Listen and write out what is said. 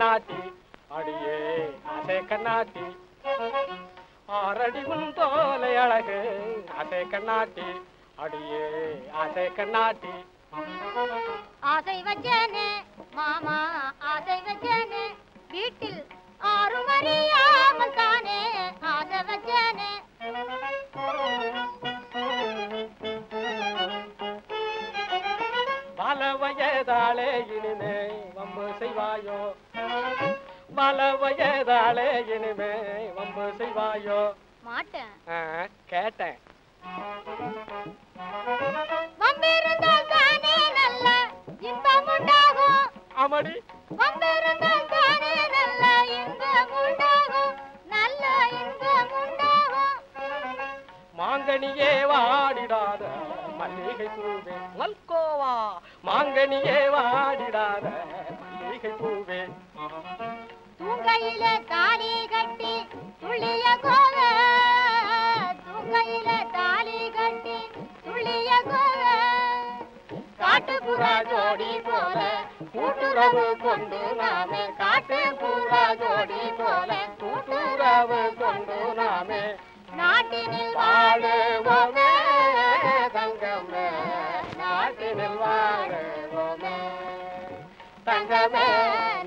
கண்ணாட்டி அடியே ஆசை கண்ணாட்டி ஆறடி உன் தோலை அழகு ஆசை கண்ணாட்டி அடியே ஆசை கண்ணாட்டி ஆசை வச்சேனே மாமா ஆசை வச்சேனே வீட்டில் ஆறும் அறியாமல் தானே ஆசை வச்சேனே பல வயதாளே இனிமே வம்பு செய்வாயோ பல வயதாளே இனிமே வம்பு செய்வாயோ மாட்டேன் ஆ, கேட்டேன் வம்பிருந்தால் தானே நல்ல இன்பம் உண்டாகும் அமடி வம்பிருந்தால் தானே நல்ல இன்பம் உண்டாகும் நல்ல இன்பம் உண்டாகும் மாங்கனியே வாடிடாத மல்லிகை பூவே மல்கோவா மாங்கனியே வாடிடாத மல்லிகை பூவே தூங்கையில தாலி கட்டி துள்ளிய கோவ தூங்கையில தாலி கட்டி துள்ளிய கோவ காட்டுப்புறா ஜோடி போல கூட்டுறவு கொண்டு நாமே காட்டுப்புறா ஜோடி போல கூட்டுறவு கொண்டு நாமே நாட்டினில் வாழுவோமே தங்கமே நாட்டினில் வாழுவோமே தங்கமே